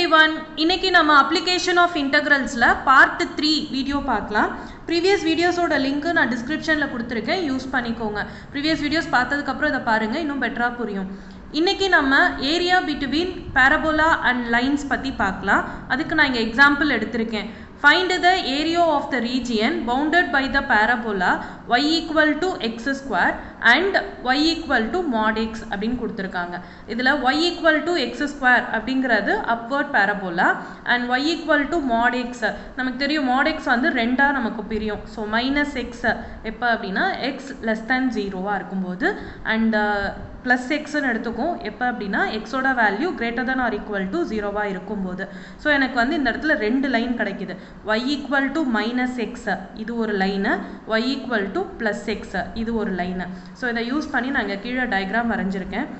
One இன்னைக்கு நம்ம application of இன்டகிரல்ஸில் பார்ட் த்ரீ வீடியோ பார்க்கலாம் ப்ரீவியஸ் வீடியோஸோட லிங்க்கு நான் டிஸ்கிரிப்ஷனில் கொடுத்துருக்கேன் யூஸ் பண்ணிக்கோங்க ப்ரீவியஸ் வீடியோஸ் பார்த்ததுக்கப்புறம் இதை பாருங்கள் இன்னும் பெட்டராக புரியும் இன்னைக்கு நம்ம area between parabola and lines பற்றி பார்க்கலாம் அதுக்கு நான் இங்கே எக்ஸாம்பிள் எடுத்திருக்கேன் find the area of the region bounded by the parabola y equal to x square and y equal to mod x அப்படின்னு கொடுத்துருக்காங்க இதில் y equal to x square அப்படிங்கிறது upward parabola and y equal to mod x நமக்கு தெரியும் மாட் X வந்து ரெண்டாக நமக்கு பிரியும் ஸோ மைனஸ் எக்ஸ் எப்போ அப்படின்னா எக்ஸ் லெஸ் தேன் ஜீரோவாக இருக்கும்போது அண்ட் ப்ளஸ் எக்ஸ்ன்னு எடுத்துக்கும் எப்போ அப்படின்னா எக்ஸோட value greater than or equal to ஜீரோவாக இருக்கும்போது ஸோ எனக்கு வந்து இந்த இடத்துல ரெண்டு லைன் கிடைக்குது y equal to minus x இது ஒரு line y equal to plus x இது ஒரு லைனு ஸோ இதை யூஸ் பண்ணி நான் இங்கே கீழே டயக்ராம் வரைஞ்சிருக்கேன்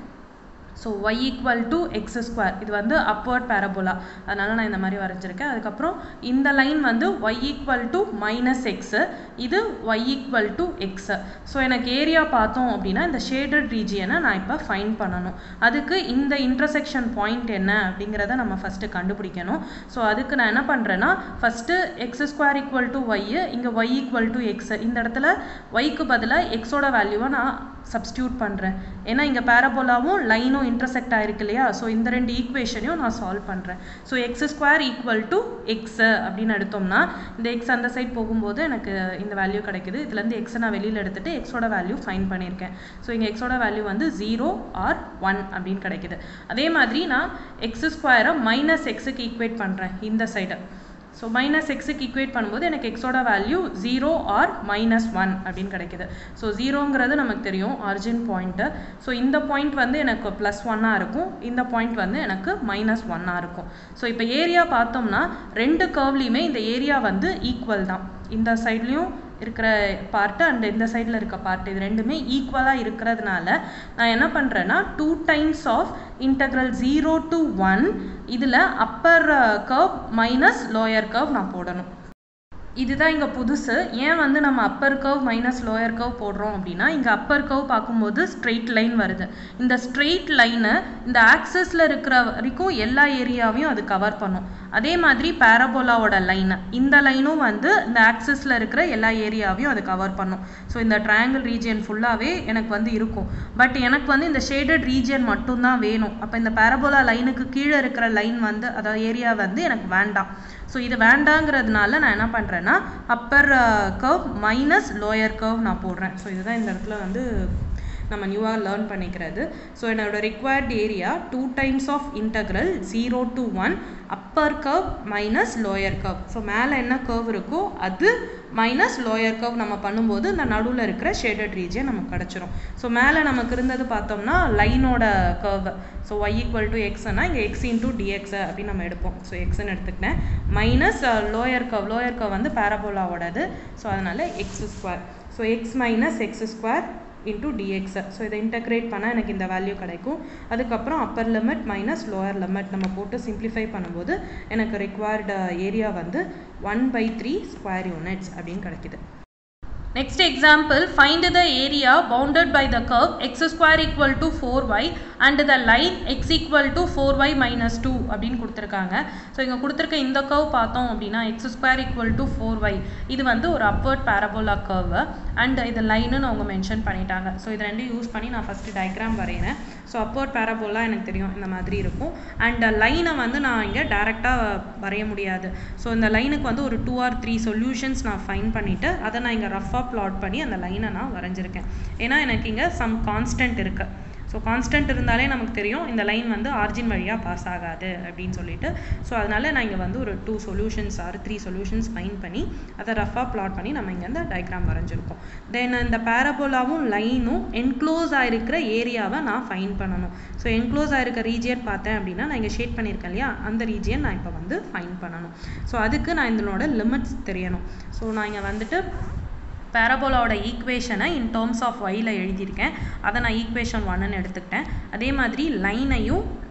so y equal to x square இது வந்து அப்வர்ட் பேரபோலா அதனால் நான் இந்த மாதிரி வரைஞ்சிருக்கேன் அதுக்கப்புறம் இந்த லைன் வந்து y equal to minus x இது y equal to x so எனக்கு ஏரியா பார்த்தோம் அப்படின்னா இந்த ஷேடட் ரீஜியனை நான் இப்போ ஃபைன் பண்ணணும் அதுக்கு இந்த இன்டர்செக்ஷன் பாயிண்ட் என்ன அப்படிங்கிறத நம்ம ஃபஸ்ட்டு கண்டுபிடிக்கணும் ஸோ அதுக்கு நான் என்ன பண்ணுறேன்னா first x square equal to y இங்கே ஒய் ஈக்குவல் டு எக்ஸ் இந்த இடத்துல ஒய்க்கு பதிலாக எக்ஸோட வேல்யூவை நான் சப்ஸ்டியூட் பண்ணுறேன் ஏன்னா இங்கே பேரபோலாவும் லைனும் இன்டர்செக்ட் ஆயிருக்கு இல்லையா ஸோ இந்த ரெண்டு ஈக்குவேஷனையும் நான் சால்வ் பண்ணுறேன் so x square equal to x அப்படின்னு எடுத்தோம்னா இந்த எக்ஸ் அந்த சைட் போகும்போது எனக்கு இந்த வேல்யூ கிடைக்குது இதுலேருந்து எக்ஸை நான் வெளியில் எடுத்துட்டு எக்ஸோட வேல்யூ ஃபைன் பண்ணியிருக்கேன் ஸோ இங்கே எக்ஸோட வேல்யூ வந்து ஜீரோ ஆர் ஒன் அப்படின்னு கிடைக்குது அதே மாதிரி நான் எக்ஸ் ஸ்கொயரை மைனஸ் எக்ஸுக்கு ஈக்குவேட் பண்ணுறேன் இந்த சைடு ஸோ மைனஸ் எக்ஸுக்கு ஈக்குவேட் பண்ணும்போது எனக்கு எக்ஸோட value zero or minus one அப்படின்னு கிடைக்குது ஸோ ஜீரோங்கிறது நமக்கு தெரியும் ஆரிஜின் பாயிண்ட்டு ஸோ இந்த பாயிண்ட் வந்து எனக்கு ப்ளஸ் ஒன்னாக இருக்கும் இந்த பாயிண்ட் வந்து எனக்கு மைனஸ் ஒன்னாக இருக்கும் ஸோ இப்போ ஏரியா பார்த்தோம்னா ரெண்டு கர்வ்லேயுமே இந்த ஏரியா வந்து ஈக்குவல் தான் இந்த சைட்லேயும் இருக்கிற பார்ட்டு அண்ட் இந்த சைடில் இருக்க பார்ட் இது ரெண்டுமே ஈக்குவலாக இருக்கிறதுனால நான் என்ன பண்ணுறேன்னா two times of integral zero to one இதில் upper curve minus lower curve நான் போடணும் இதுதான் இங்கே புதுசு ஏன் வந்து நம்ம upper curve minus lower curve போடுறோம் அப்படின்னா இங்கே அப்பர் கர்வ் பார்க்கும்போது ஸ்ட்ரெயிட் லைன் வருது இந்த ஸ்ட்ரெயிட் லைனு இந்த ஆக்சஸில் இருக்கிற வரைக்கும் எல்லா ஏரியாவையும் அது கவர் பண்ணும் அதே மாதிரி பேரபோலாவோட லைனு இந்த லைனும் வந்து இந்த ஆக்சஸில் இருக்கிற எல்லா ஏரியாவையும் அது கவர் பண்ணும் ஸோ இந்த ட்ரையாங்கிள் ரீஜியன் ஃபுல்லாகவே எனக்கு வந்து இருக்கும் பட் எனக்கு வந்து இந்த ஷேடட் ரீஜியன் மட்டும்தான் வேணும் அப்போ இந்த பேரபோலா லைனுக்கு கீழே இருக்கிற லைன் வந்து அதாவது ஏரியா வந்து எனக்கு வேண்டாம் ஸோ இது வேண்டாங்கிறதுனால நான் என்ன பண்ணுறேன்னா upper curve minus lower curve நான் போடுறேன் ஸோ இதுதான் இந்த இடத்துல வந்து நம்ம நியூவாக லேர்ன் பண்ணிக்கிறது ஸோ என்னோட required area two times of integral zero to one upper curve minus lower curve so மேலே என்ன கர்வ் இருக்கோ அது மைனஸ் லோயர் கர்வ் நம்ம பண்ணும்போது இந்த நடுவில் இருக்கிற ஷேடட் ரீஜியன் நமக்கு கிடச்சிரும் ஸோ மேலே நமக்கு இருந்தது பார்த்தோம்னா லைனோட curve so y equal to எக்ஸ்னா இங்கே எக்ஸ் இன்டூ டிஎக்ஸ் அப்படின்னு நம்ம எடுப்போம் ஸோ எக்ஸ்ன்னு எடுத்துக்கிட்டேன் minus lower curve lower curve வந்து பேரபோலாவோடது ஸோ அதனால் x square so x minus x square into dx so இதை இன்டகிரேட் பண்ணால் எனக்கு இந்த வேல்யூ கிடைக்கும் அதுக்கப்புறம் upper limit minus lower limit நம்ம போட்டு சிம்பிளிஃபை பண்ணும்போது எனக்கு ரிக்வயர்டு ஏரியா வந்து one by three square units அப்படின்னு கிடைக்குது Next example, find the area bounded by the curve x square equal to 4y and the line x equal to 4y minus 2 அப்படின்னு கொடுத்துருக்காங்க so இங்கே கொடுத்துருக்க இந்த கர்வ் பார்த்தோம் அப்படின்னா x square equal to four y இது வந்து ஒரு அப்வர்ட் பேரபோலா கர்வ் அண்ட் இது லைனுன்னு அவங்க மென்ஷன் பண்ணிட்டாங்க ஸோ இது ரெண்டும் யூஸ் பண்ணி நான் ஃபஸ்ட்டு டயக்ராம் வரைகிறேன் ஸோ அப்போர்ட் பேரபோலா எனக்கு தெரியும் இந்த மாதிரி இருக்கும் அண்ட் லைனை வந்து நான் இங்கே டேரெக்டாக வரைய முடியாது ஸோ இந்த லைனுக்கு வந்து ஒரு டூ ஆர் த்ரீ சொல்யூஷன்ஸ் நான் ஃபைன் பண்ணிவிட்டு அதை நான் இங்கே ரஃபாக ப்ளாட் பண்ணி அந்த லைனை நான் வரைஞ்சிருக்கேன் ஏன்னா எனக்கு இங்கே சம் கான்ஸ்டன்ட் இருக்குது ஸோ கான்ஸ்டன்ட் இருந்தாலே நமக்கு தெரியும் இந்த லைன் வந்து ஆர்ஜின் வழியாக பாஸ் ஆகாது அப்படின்னு சொல்லிட்டு ஸோ அதனால் நான் இங்கே வந்து ஒரு two solutions or three solutions find பண்ணி அதை ரஃபாக ப்ளாட் பண்ணி நம்ம இங்கே இந்த டயக்ராம் வரைஞ்சிருக்கோம் தென் இந்த பேரபோலாவும் லைனும் என்க்ளோஸ் ஆகிருக்கிற ஏரியாவை நான் ஃபைன் பண்ணணும் ஸோ என்க்ளோஸ் ஆகிருக்க ரீஜியன் பார்த்தேன் அப்படின்னா நான் இங்கே ஷேட் பண்ணியிருக்கேன் இல்லையா அந்த ரீஜியன் நான் இப்போ வந்து ஃபைன் பண்ணணும் ஸோ அதுக்கு நான் இதனோட லிமிட்ஸ் தெரியணும் ஸோ நான் இங்கே வந்துட்டு பேரபோலாவோட ஈக்குவேஷனை இன் டேர்ம்ஸ் ஆஃப் ஒயில் எழுதியிருக்கேன் அதை நான் ஈக்குவேஷன் ஒன்னு எடுத்துக்கிட்டேன் அதே மாதிரி லைனையும்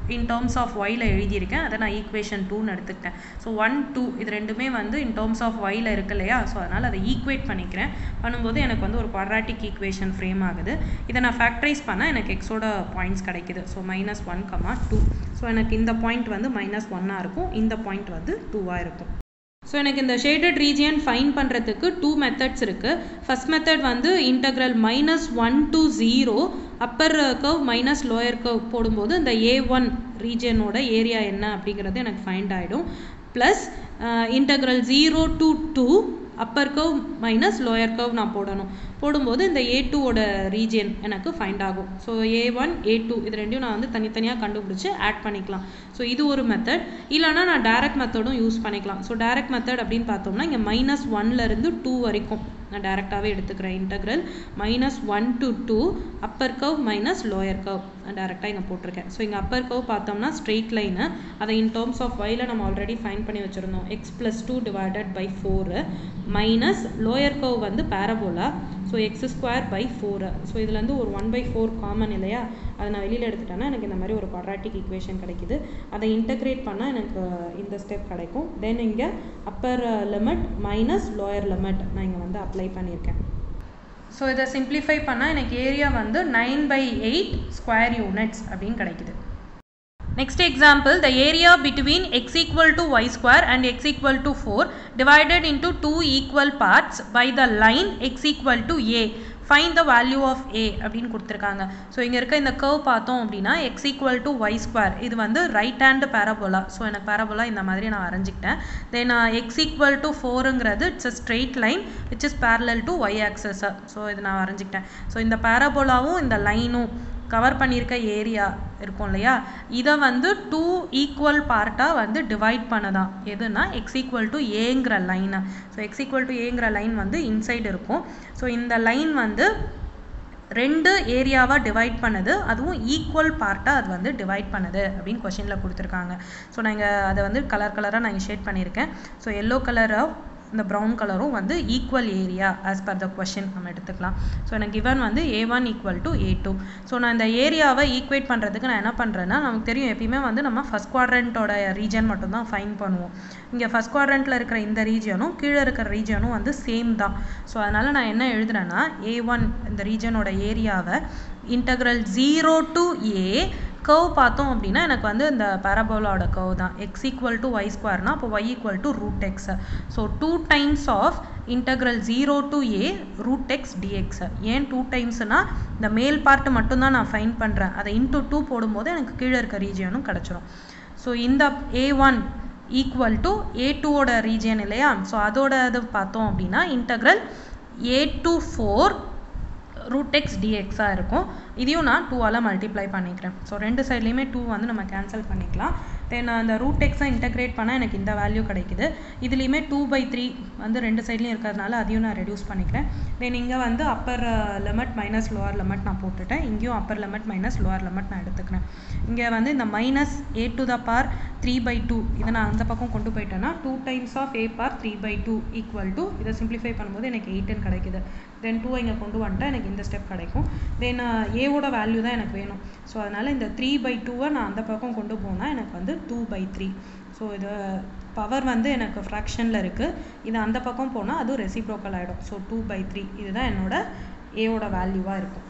இன் டேர்ம்ஸ் ஆஃப் ஒயில் எழுதியிருக்கேன் அதை நான் ஈக்குவேஷன் டூன்னு எடுத்துக்கிட்டேன் ஸோ ஒன் டூ இது ரெண்டுமே வந்து இன் டேர்ம்ஸ் ஆஃப் ஒயில் இருக்கு இல்லையா ஸோ அதனால் அதை ஈக்குவேட் பண்ணிக்கிறேன் பண்ணும்போது எனக்கு வந்து ஒரு குவாட்ராட்டிக் ஈக்குவேஷன் ஃப்ரேம் ஆகுது இதை நான் ஃபேக்டரைஸ் பண்ணால் எனக்கு எக்ஸோட பாயிண்ட்ஸ் கிடைக்குது so minus one comma two so எனக்கு இந்த பாயிண்ட் வந்து மைனஸ் ஒன்னாக இருக்கும் இந்த பாயிண்ட் வந்து டூவாக இருக்கும் ஸோ எனக்கு இந்த ஷேடட் ரீஜியன் ஃபைன் பண்ணுறதுக்கு டூ மெத்தட்ஸ் இருக்குது ஃபஸ்ட் மெத்தட் வந்து integral minus one to zero upper curve minus lower curve போடும்போது இந்த ஏ ஒன் ரீஜியனோட ஏரியா என்ன அப்படிங்கிறது எனக்கு ஃபைண்ட் ஆகிடும் plus integral zero to two upper curve minus lower curve நான் போடணும் போடும்போது இந்த ஏ டூவோட ரீஜியன் எனக்கு ஃபைண்ட் ஆகும் so A one A two இது ரெண்டையும் நான் வந்து தனித்தனியாக கண்டுபிடிச்சி ஆட் பண்ணிக்கலாம் ஸோ இது ஒரு மெத்தட் இல்லைனா நான் டேரக்ட் மெத்தடும் யூஸ் பண்ணிக்கலாம் ஸோ டேரக்ட் மெத்தட் அப்படின்னு பார்த்தோம்னா இங்கே மைனஸ் ஒன்லேருந்து டூ வரைக்கும் நான் டேரெக்டாகவே எடுத்துக்கிறேன் integral minus one to two upper curve minus lower curve நான் டேரெக்டாக இங்கே போட்டிருக்கேன் ஸோ இங்கே அப்பர் கர்வ் பார்த்தோம்னா ஸ்ட்ரெயிட் லைனு அதை இன் டேர்ம்ஸ் ஆஃப் ஒயில் நம்ம ஆல்ரெடி ஃபைன் பண்ணி வச்சுருந்தோம் x plus two divided by four minus lower curve வந்து parabola so x square by four so இதுலேருந்து ஒரு ஒன் பை ஃபோர் காமன் இல்லையா அதை நான் வெளியில் எடுத்துட்டேன்னா எனக்கு இந்த மாதிரி ஒரு குவாட்ராட்டிக் ஈக்குவேஷன் கிடைக்குது அதை இன்டகிரேட் பண்ணால் எனக்கு இந்த ஸ்டெப் கிடைக்கும் தென் இங்கே upper limit minus lower limit நான் இங்கே வந்து அப்ளை பண்ணியிருக்கேன் ஸோ இதை சிம்பிளிஃபை பண்ணால் எனக்கு ஏரியா வந்து nine by eight square units அப்படின்னு கிடைக்குது Next example, the area between x equal to y square and x equal to 4 divided into two equal parts by the line x equal to a. Find the value of a அப்படின்னு கொடுத்துருக்காங்க so இங்கே இருக்க இந்த curve பார்த்தோம் அப்படின்னா x equal to y square இது வந்து right hand parabola so எனக்கு பேரபோலா இந்த மாதிரி நான் வரைஞ்சிக்கிட்டேன் தென் எக்ஸ் ஈக்குவல் டு ஃபோருங்கிறது it's a straight line which is parallel to y axis so இது நான் வரைஞ்சிக்கிட்டேன் ஸோ இந்த பேரபோலாவும் இந்த லைனும் கவர் பண்ணியிருக்க ஏரியா இருக்கும் இல்லையா இதை வந்து டூ ஈக்குவல் பார்ட்டாக வந்து டிவைட் பண்ணதான் எதுனா எக்ஸ் ஈக்குவல் டு ஏங்கிற லைனை ஸோ எக்ஸ் ஈக்குவல் டு ஏங்கிற லைன் வந்து இன்சைடு இருக்கும் ஸோ இந்த லைன் வந்து ரெண்டு ஏரியாவாக டிவைட் பண்ணுது அதுவும் ஈக்குவல் பார்ட்டாக அது வந்து டிவைட் பண்ணுது அப்படின்னு கொஷினில் கொடுத்துருக்காங்க ஸோ நான் இங்கே அதை வந்து கலர் கலராக நான் ஷேட் பண்ணியிருக்கேன் ஸோ எல்லோ கலராக இந்த ப்ரௌன் கலரும் வந்து equal area as per the question நம்ம எடுத்துக்கலாம் ஸோ எனக்கு கிவன் வந்து A one equal to A two so நான் இந்த ஏரியாவை ஈக்குவேட் பண்ணுறதுக்கு நான் என்ன பண்ணுறேன்னா நமக்கு தெரியும் எப்பயுமே வந்து நம்ம ஃபஸ்ட் குவாட்ரண்ட்டோட ரீஜன் மட்டும்தான் ஃபைன் பண்ணுவோம் இங்கே ஃபஸ்ட் குவாட்ரண்ட்டில் இருக்கிற இந்த ரீஜனும் கீழே இருக்கிற ரீஜனும் வந்து சேம் தான் ஸோ அதனால் நான் என்ன எழுதுறேன்னா ஏ ஒன் இந்த ரீஜனோட ஏரியாவை integral zero to A curve பார்த்தோம் அப்படின்னா எனக்கு வந்து இந்த பேரபோலாவோட கர்வ் தான் எக்ஸ் ஈக்குவல் டு ஒய் ஸ்கொயர்னா அப்போ y equal to root x so two times of integral zero to A root x dx ஏன் டூ டைம்ஸ்னா இந்த மேல் பார்ட் மட்டும்தான் நான் ஃபைன் பண்ணுறேன் அதை இன்டூ டூ போடும்போது எனக்கு கீழே இருக்க ரீஜியனும் கிடச்சிரும் ஸோ இந்த A one equal to A டூவோட ரீஜியன் இல்லையா ஸோ அதோட இது பார்த்தோம் அப்படின்னா integral A to four root x டிஎக்ஸாக இருக்கும் இதையும் நான் டூவால் மல்டிப்ளை பண்ணிக்கிறேன் ஸோ ரெண்டு சைட்லேயுமே டூ வந்து நம்ம கேன்சல் பண்ணிக்கலாம் தென் அந்த ரூட் எக்ஸை இன்டகிரேட் பண்ணால் எனக்கு இந்த வேல்யூ கிடைக்குது இதுலேயுமே டூ பை த்ரீ வந்து ரெண்டு சைட்லேயும் இருக்கிறதுனால அதையும் நான் ரெடியூஸ் பண்ணிக்கிறேன் தென் இங்கே வந்து upper limit minus lower limit நான் போட்டுட்டேன் இங்கேயும் upper limit minus lower limit நான் எடுத்துக்கிறேன் இங்கே வந்து இந்த minus A to the power three by two இதை நான் அந்த பக்கம் கொண்டு போயிட்டேன்னா two times of A power three by two equal to இதை சிம்பிளிஃபை பண்ணும்போது எனக்கு எயிட்டுன்னு கிடைக்குது தென் டூ இங்கே கொண்டு வந்துட்டா எனக்கு இந்த ஸ்டெப் கிடைக்கும் தென் ஏவோட வேல்யூ தான் எனக்கு வேணும் ஸோ அதனால் இந்த த்ரீ பை டூவை நான் அந்த பக்கம் கொண்டு போனால் எனக்கு வந்து டூ பை த்ரீ ஸோ இது பவர் வந்து எனக்கு ஃப்ராக்ஷனில் இருக்குது இது அந்த பக்கம் போனால் அதுவும் ரெசிப்ரோக்கல் ஆகிடும் ஸோ டூ பை த்ரீ இதுதான் என்னோட ஏவோட வேல்யூவாக இருக்கும்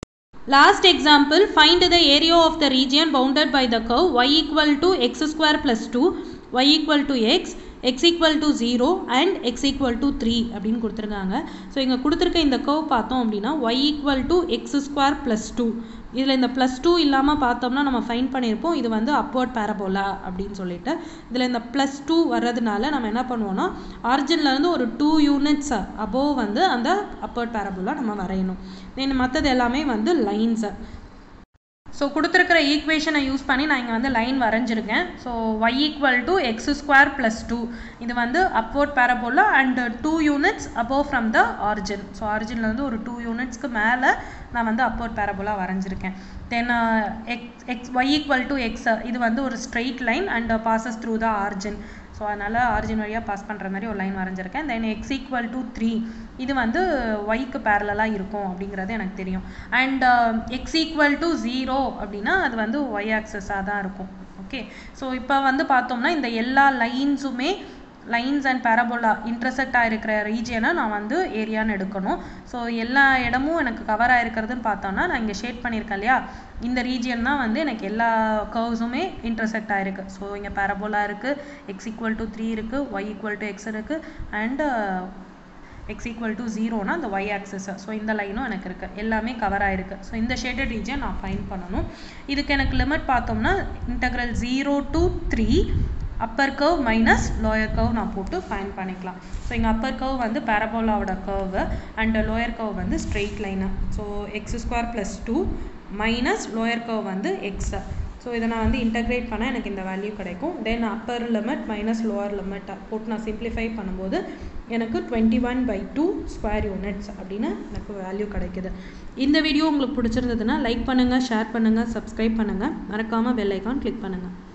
Last example, find the area of the region bounded by the curve y equal to x square plus 2, y equal to x, x equal to 0 and x equal to 3 அப்படின்னு கொடுத்துருக்காங்க so இங்கே கொடுத்துருக்க இந்த கர்வ் பார்த்தோம் அப்படின்னா y equal to x square plus 2 இதில் இந்த plus two இல்லாமல் பார்த்தோம்னா நம்ம ஃபைன் பண்ணியிருப்போம் இது வந்து அப்வர்ட் பேரபோலா அப்படின்னு சொல்லிட்டு இதில் இந்த ப்ளஸ் டூ வர்றதுனால நம்ம என்ன பண்ணுவோம்னா ஆரிஜின்லேருந்து ஒரு டூ யூனிட்ஸ் அபோவ் வந்து அந்த அப்வர்ட் பேரபோலா நம்ம வரையணும் தென் மற்றது எல்லாமே வந்து லைன்ஸு ஸோ கொடுத்துருக்கிற ஈக்குவேஷனை யூஸ் பண்ணி நான் இங்கே வந்து லைன் வரைஞ்சிருக்கேன் so y equal to x square plus two இது வந்து upward parabola and two units above from the origin so ஆரிஜின்லேருந்து ஒரு டூ யூனிட்ஸ்க்கு மேலே நான் வந்து அப்வர்ட் பேரபோலா வரைஞ்சிருக்கேன் then x x y equal to x இது வந்து ஒரு straight line and passes through the origin so so அதனால் ஆரிஜின் வழியாக பாஸ் பண்ணுற மாதிரி ஒரு லைன் வரைஞ்சிருக்கேன் then x equal to three இது வந்து ஒய்க்கு பேரலாக இருக்கும் அப்படிங்கிறது எனக்கு தெரியும் and x equal to zero அப்படின்னா அது வந்து ஒய் ஆக்சஸாக தான் இருக்கும் ஓகே ஸோ இப்போ வந்து பார்த்தோம்னா இந்த எல்லா லைன்ஸுமே லைன்ஸ் அண்ட் பேரபோலா இன்டர்செக்ட் ஆகிருக்கிற ரீஜியனை நான் வந்து ஏரியான்னு எடுக்கணும் ஸோ எல்லா இடமும் எனக்கு கவர் ஆகிருக்கிறதுன்னு பார்த்தோம்னா நான் இங்கே ஷேட் பண்ணியிருக்கேன் இல்லையா இந்த ரீஜியன் தான் வந்து எனக்கு எல்லா கர்வ்ஸுமே இன்டர்செக்ட் ஆகிருக்கு ஸோ இங்கே பேரபோலா இருக்குது எக்ஸ் ஈக்குவல் டு த்ரீ இருக்குது ஒய் ஈக்குவல் டு எக்ஸ் இருக்குது அண்டு எக்ஸ் ஈக்குவல் டு ஜீரோனா அந்த ஒய் ஆக்சஸ் ஸோ இந்த லைனும் எனக்கு இருக்குது எல்லாமே கவர் ஆகிருக்கு ஸோ இந்த ஷேடட் ரீஜன் நான் ஃபைன் பண்ணணும் இதுக்கு எனக்கு லிமிட் பார்த்தோம்னா integral zero to three upper curve minus lower curve நான் போட்டு ஃபைன் பண்ணிக்கலாம் ஸோ இங்கே அப்பர் கர்வ் வந்து பேரபோலாவோட கர்வு அண்ட் லோயர் கர்வ் வந்து straight line so x square plus two minus lower curve வந்து எக்ஸு ஸோ இதை நான் வந்து இன்டகிரேட் பண்ணால் எனக்கு இந்த வேல்யூ கிடைக்கும் then upper limit minus lower limit போட்டு நான் சிம்ப்ளிஃபை பண்ணும்போது எனக்கு twenty one by two square units அப்படின்னு எனக்கு வேல்யூ கிடைக்குது இந்த வீடியோ உங்களுக்கு பிடிச்சிருந்ததுன்னா லைக் பண்ணுங்கள் ஷேர் பண்ணுங்கள் சப்ஸ்கிரைப் பண்ணுங்கள் மறக்காமல் பெல் ஐக்கான் கிளிக் பண்ணுங்கள்